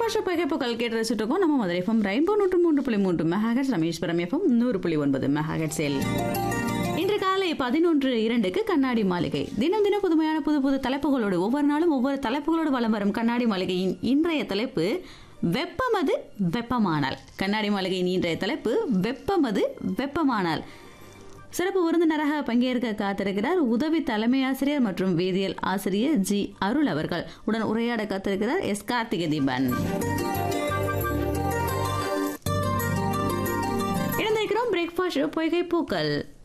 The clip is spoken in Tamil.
பிரேக்ஃபாஸ்ட் பகைப்புகள் கேட்டு ரசிச்சிருக்கோம் நம்ம மதுரை எஃப்எம் ரெயின்போ நூற்று மூன்று புள்ளி மூன்று மெகாஹெட்ஸ் ரமேஸ்வரம் எஃப்எம் நூறு புள்ளி ஒன்பது மெகாஹெட்ஸில் இன்று காலை பதினொன்று இரண்டுக்கு கண்ணாடி மாளிகை தினம் தினம் புதுமையான புது புது தலைப்புகளோடு ஒவ்வொரு நாளும் ஒவ்வொரு தலைப்புகளோடு வலம் வரும் கண்ணாடி மாளிகையின் இன்றைய தலைப்பு வெப்பமது வெப்பமானால் கண்ணாடி மாளிகையின் இன்றைய தலைப்பு வெப்பமது வெப்பமானால் சிறப்பு விருந்தினராக பங்கேற்க காத்திருக்கிறார் உதவி தலைமை ஆசிரியர் மற்றும் வேதியியல் ஆசிரியர் ஜி அருள் அவர்கள் உடன் உரையாட காத்திருக்கிறார் எஸ் கார்த்திக தீபன் இணைந்திருக்கிறோம் பிரேக்ஃபாஸ்ட் பொய்கை பூக்கள்